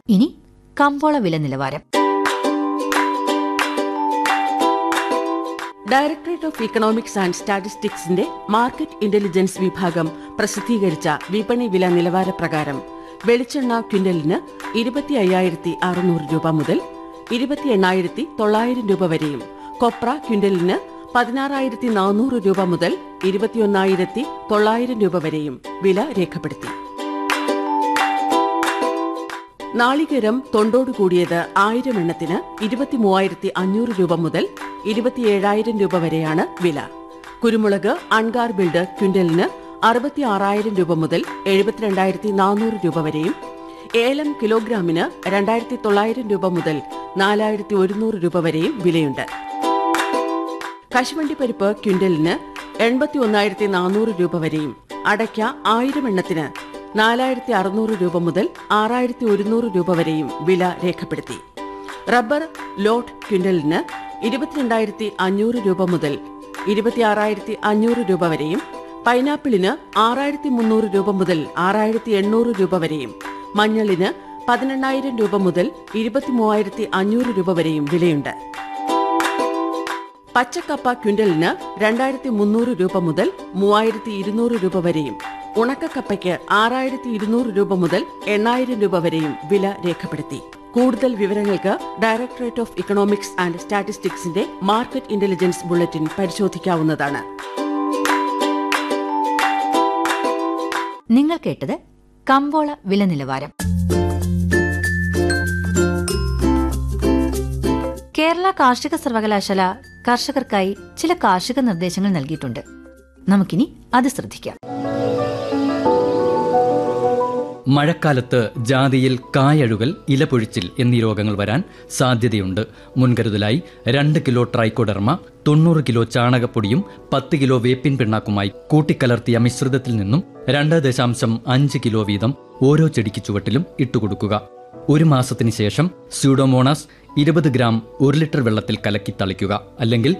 ഇനി കമ്പോള വില നിലവാരം ഡയറക്ടറേറ്റ് ഓഫ് ഇക്കണോമിക്സ് ആൻഡ് സ്റ്റാറ്റിസ്റ്റിക്സിന്റെ മാർക്കറ്റ് ഇന്റലിജൻസ് വിഭാഗം പ്രസിദ്ധീകരിച്ച വിപണി വില നിലവാര പ്രകാരം വെളിച്ചെണ്ണ ക്വിന്റലിന് ഇരുപത്തി അയ്യായിരത്തി അറുന്നൂറ് രൂപ മുതൽ ഇരുപത്തി എണ്ണായിരത്തി തൊള്ളായിരം രൂപ വരെയും കൊപ്ര ക്വിന്റലിന് പതിനാറായിരത്തി നാനൂറ് രൂപ മുതൽ ഇരുപത്തിയൊന്നായിരത്തി തൊള്ളായിരം രൂപ വരെയും വില രേഖപ്പെടുത്തി നാളികേരം തൊണ്ടോട് കൂടിയത് ആയിരം എണ്ണത്തിന് ഇരുപത്തി മൂവായിരത്തി അഞ്ഞൂറ് രൂപ മുതൽ ഇരുപത്തിയേഴായിരം രൂപ വരെയാണ് വില കുരുമുളക് അൺഗാർ ബിൽഡ് ക്വിന്റലിന് അറുപത്തി ആറായിരം രൂപ മുതൽ എഴുപത്തിരണ്ടായിരത്തി നാനൂറ് രൂപ വരെയും ഏലം കിലോഗ്രാമിന് രണ്ടായിരത്തി തൊള്ളായിരം രൂപ മുതൽ നാലായിരത്തി ഒരുന്നൂറ് രൂപ വരെയും വിലയുണ്ട് കശുവണ്ടി പരിപ്പ് ക്വിന്റലിന് എൺപത്തി ഒന്നായിരത്തി നാനൂറ് രൂപ വരെയും അടയ്ക്ക ആയിരം എണ്ണത്തിന് നാലായിരത്തി അറുന്നൂറ് രൂപ മുതൽ ആറായിരത്തി ഒരുന്നൂറ് രൂപ വരെയും വില രേഖപ്പെടുത്തി റബ്ബർ ലോട്ട് ക്വിന്റലിന് ഇരുപത്തിരണ്ടായിരത്തി അഞ്ഞൂറ് രൂപ മുതൽ ഇരുപത്തിയാറായിരത്തി അഞ്ഞൂറ് രൂപ വരെയും പൈനാപ്പിളിന് ആറായിരത്തി മുന്നൂറ് രൂപ മുതൽ ആറായിരത്തി എണ്ണൂറ് രൂപ വരെയും മഞ്ഞളിന് പതിനെണ്ണായിരം രൂപ മുതൽ ഇരുപത്തിമൂവായിരത്തി അഞ്ഞൂറ് രൂപ വരെയും വിലയുണ്ട് പച്ചക്കപ്പ ക്വിന്റലിന് രണ്ടായിരത്തി മുന്നൂറ് രൂപ മുതൽ മൂവായിരത്തി ഇരുന്നൂറ് രൂപ വരെയും ഉണക്കക്കപ്പയ്ക്ക് ആറായിരത്തി ഇരുന്നൂറ് രൂപ മുതൽ എണ്ണായിരം രൂപ വരെയും വില രേഖപ്പെടുത്തി കൂടുതൽ വിവരങ്ങൾക്ക് ഡയറക്ടറേറ്റ് ഓഫ് ഇക്കണോമിക്സ് ആൻഡ് സ്റ്റാറ്റിസ്റ്റിക്സിന്റെ മാർക്കറ്റ് ഇന്റലിജൻസ് ബുള്ളറ്റിൻ പരിശോധിക്കാവുന്നതാണ് നിങ്ങൾ കേട്ടത് കമ്പോള വില നിലവാരം കേരള കാർഷിക സർവകലാശാല കർഷകർക്കായി ചില കാർഷിക നിർദ്ദേശങ്ങൾ നൽകിയിട്ടുണ്ട് നമുക്കിനി അത് ശ്രദ്ധിക്കാം മഴക്കാലത്ത് ജാതിയിൽ കായഴുകൽ ഇലപൊഴിച്ചിൽ എന്നീ രോഗങ്ങൾ വരാൻ സാധ്യതയുണ്ട് മുൻകരുതലായി രണ്ട് കിലോ ട്രൈക്കോഡർമ തൊണ്ണൂറ് കിലോ ചാണകപ്പൊടിയും പത്ത് കിലോ വേപ്പിൻ പിണ്ണാക്കുമായി കൂട്ടിക്കലർത്തിയ മിശ്രിതത്തിൽ നിന്നും രണ്ട് ദശാംശം അഞ്ച് കിലോ വീതം ഓരോ ചെടിക്ക് ചുവട്ടിലും ഇട്ടുകൊടുക്കുക ഒരു മാസത്തിന് ശേഷം സ്യൂഡോമോണാസ് ഇരുപത് ഗ്രാം ഒരു ലിറ്റർ വെള്ളത്തിൽ കലക്കി തളിക്കുക അല്ലെങ്കിൽ